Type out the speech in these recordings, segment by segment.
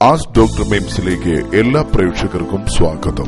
as doctor മെയിംസിലേക്ക് എല്ലാ പ്രേക്ഷകർക്കും സ്വാഗതം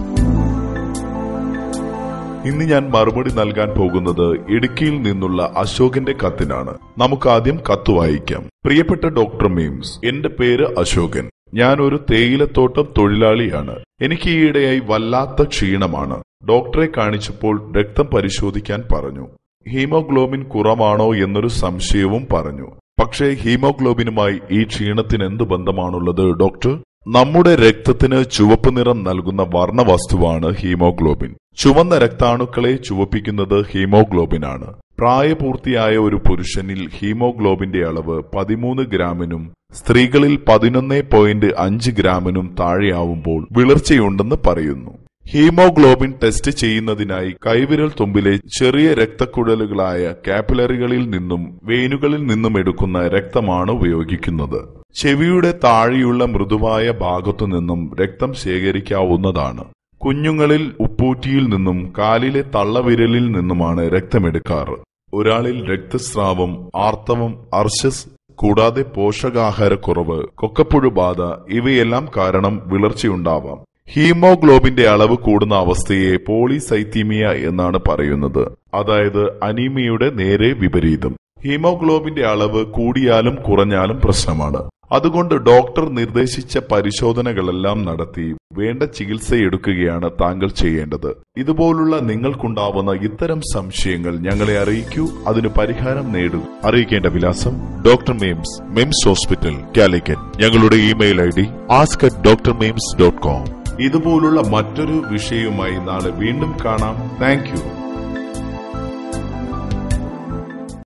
ഇന്ന് ഞാൻ മറുപടി നൽകാൻ പോകുന്നത് ഇടുക്കിയിൽ നിന്നുള്ള അശോകന്റെ കത്തിനാണ് നമുക്ക് ആദ്യം കത്ത് വായിക്കാം പ്രിയപ്പെട്ട ഡോക്ടർ മീംസ് എന്റെ പേര് അശോകൻ ഞാൻ ഒരു തേയിലത്തോട്ടം തൊഴിലാളിയാണ് എനിക്ക് ഈയിടെയായി വല്ലാത്ത ക്ഷീണമാണ് ഡോക്ടറെ കാണിച്ചപ്പോൾ രക്തം പരിശോധിക്കാൻ പറഞ്ഞു ഹീമോഗ്ലോബിൻ കുറവാണോ എന്നൊരു സംശയവും പറഞ്ഞു പക്ഷേ ഹീമോഗ്ലോബിനുമായി ഈ ക്ഷീണത്തിന് എന്ത് ബന്ധമാണുള്ളത് ഡോക്ടർ നമ്മുടെ രക്തത്തിന് ചുവപ്പ് നിറം നൽകുന്ന വർണ്ണവസ്തുവാണ് ഹീമോഗ്ലോബിൻ ചുവന്ന രക്താണുക്കളെ ചുവപ്പിക്കുന്നത് ഹീമോഗ്ലോബിനാണ് പ്രായപൂർത്തിയായ ഒരു പുരുഷനിൽ ഹീമോഗ്ലോബിന്റെ അളവ് പതിമൂന്ന് ഗ്രാമിനും സ്ത്രീകളിൽ പതിനൊന്ന് പോയിന്റ് അഞ്ച് ഗ്രാമിനും താഴെയാവുമ്പോൾ വിളർച്ചയുണ്ടെന്ന് പറയുന്നു ഹീമോഗ്ലോബിൻ ടെസ്റ്റ് ചെയ്യുന്നതിനായി കൈവിരൽ തുമ്പിലെ ചെറിയ രക്തക്കുഴലുകളായ കാപ്പിലറികളിൽ നിന്നും വെയിനുകളിൽ നിന്നും എടുക്കുന്ന രക്തമാണ് ഉപയോഗിക്കുന്നത് ചെവിയുടെ താഴെയുള്ള മൃദുവായ ഭാഗത്തു നിന്നും രക്തം ശേഖരിക്കാവുന്നതാണ് കുഞ്ഞുങ്ങളിൽ ഉപ്പൂറ്റിയിൽ നിന്നും കാലിലെ തള്ളവിരലിൽ നിന്നുമാണ് രക്തമെടുക്കാറ് ഒരാളിൽ രക്തസ്രാവം ആർത്തവം അർശസ് കൂടാതെ പോഷകാഹാരക്കുറവ് കൊക്കപ്പുഴു ബാധ ഇവയെല്ലാം കാരണം വിളർച്ചയുണ്ടാവാം ഹീമോഗ്ലോബിന്റെ അളവ് കൂടുന്ന അവസ്ഥയെ പോളിസൈത്തീമിയ എന്നാണ് പറയുന്നത് അതായത് അനീമിയയുടെ നേരെ വിപരീതം ഹീമോഗ്ലോബിന്റെ അളവ് കൂടിയാലും കുറഞ്ഞാലും പ്രശ്നമാണ് അതുകൊണ്ട് ഡോക്ടർ നിർദ്ദേശിച്ച പരിശോധനകളെല്ലാം നടത്തി വേണ്ട ചികിത്സയെടുക്കുകയാണ് താങ്കൾ ചെയ്യേണ്ടത് ഇതുപോലുള്ള നിങ്ങൾക്കുണ്ടാവുന്ന ഇത്തരം സംശയങ്ങൾ ഞങ്ങളെ അറിയിക്കൂ അതിന് പരിഹാരം നേടൂ അറിയിക്കേണ്ട വിലാസം ഡോക്ടർ മെയിംസ് മെയിംസ് ഹോസ്പിറ്റൽ കാലിക്കറ്റ് ഞങ്ങളുടെ email I D ask at doctor MIMS dot com ഇതുപോലുള്ള മറ്റൊരു വിഷയവുമായി നാളെ വീണ്ടും കാണാം താങ്ക് യു